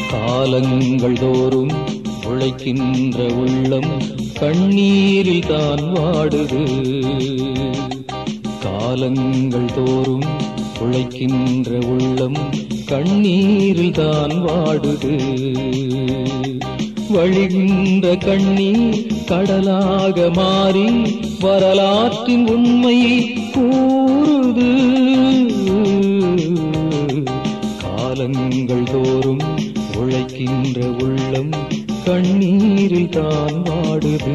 காலங்கள் தோறும் உழைக்கின்ற உள்ளம் கண்ணீரில் தான் வாடுது காலங்கள் தோறும் உழைக்கின்ற உள்ளம் கண்ணீரில் தான் வாடுது வழிகின்ற கண்ணீர் கடலாக மாறி வரலாற்றின் உண்மையை கூறுது காலங்கள் தோறும் உழைக்கின்ற உள்ளம் கண்ணீரில் தான் வாடுது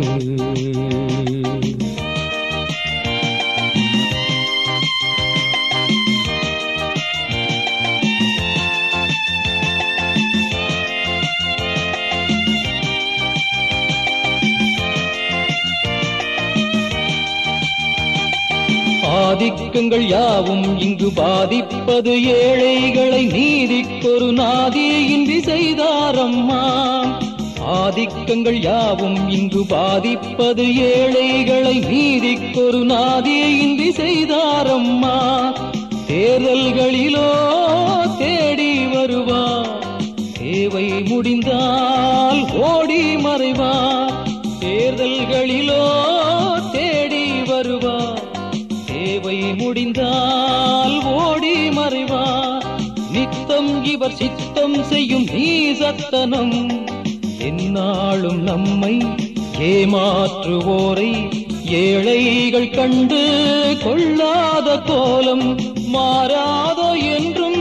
ஆதிக்கங்கள் யாவும் இங்கு பாதிப்பது ஏழைகளை நீதிக்கொரு நாதியின்றி செய்தாரம்மா ஆதிக்கங்கள் யாவும் இங்கு பாதிப்பது ஏழைகளை நீதிக்கொரு நாதியின்றி செய்தாரம்மா தேர்தல்களிலோ தேடி வருவார் தேவை முடிந்தால் ஓடி மறைவார் தேர்தல்களிலோ தேடி வருவார் தேவை முடிந்தால் ஓடி மறைவார் நித்தம் இவர் சித்தம் செய்யும் நீசத்தனம் எந்நாளும் நம்மை ஏமாற்றுவோரை ஏழைகள் கண்டு கொள்ளாத கோலம் மாறாதோ என்றும்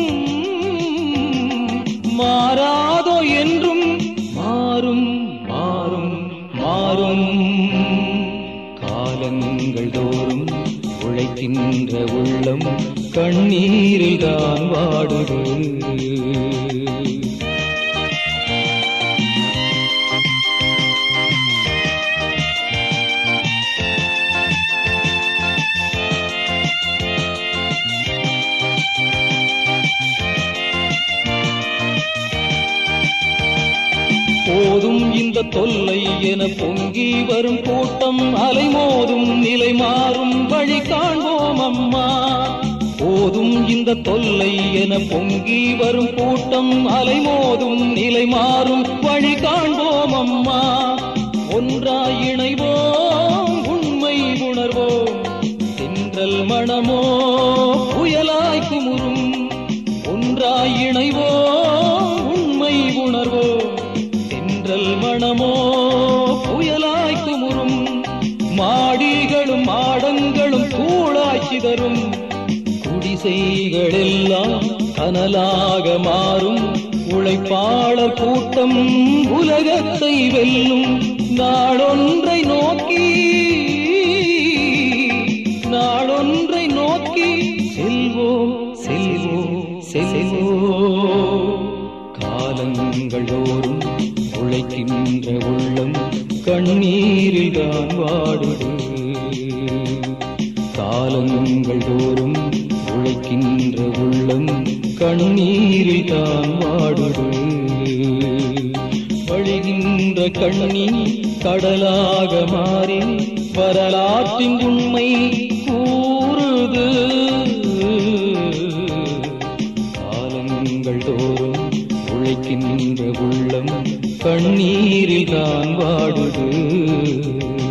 மாறாதோ என்றும் மாறும் மாறும் மாறும் காலங்கள் தோறும் உழைக்கின்ற உள்ளம் கண்ணீரில் தான் வாடுது போதும் இந்த தொல்லை என பொங்கி வரும் கூட்டம் அலைமோதும் நிலை மாறும் வழி காண்போம் அம்மா போதும் இந்த தொல்லை என பொங்கி வரும் கூட்டம் அலைமோதும் நிலை மாறும் வழி காண்போம் அம்மா ஒன்றாய் இணைவோம் உண்மை உணர்வோம் தென்றல் மணமோ புயலாய் குமுறும் ஒன்றாய் இணைவோம் உண்மை உணர்வோம் தென்றல் மணமோ புயலாய் குமுறும் மாடிகளும் மாடங்களும் கூழாய் சிதறும் குடிசைகள் எல்லாம் கனலாக மாறும் உழைப்பாளர் கூட்டம் உலகத்தை வெல்லும் நாளொன்றை நோக்கி நாளொன்றை நோக்கி செல்வோம் செல்வோம் செல்வோம் காலங்கள் தோறும் உழைக்கின்ற உள்ளம் கண்ணீரில் தான் வாடுது காலங்கள் தோறும் உழைக்கின்ற உள்ளம் கண்ணீரில் தான் வாடுது வழிகின்ற கண்ணீர் கடலாக மாறி வரலாற்றின் உண்மை கூறுது காலங்கள் தோறும் உழைக்கின்ற உள்ளம் கண்ணீரில் தான் வாடுது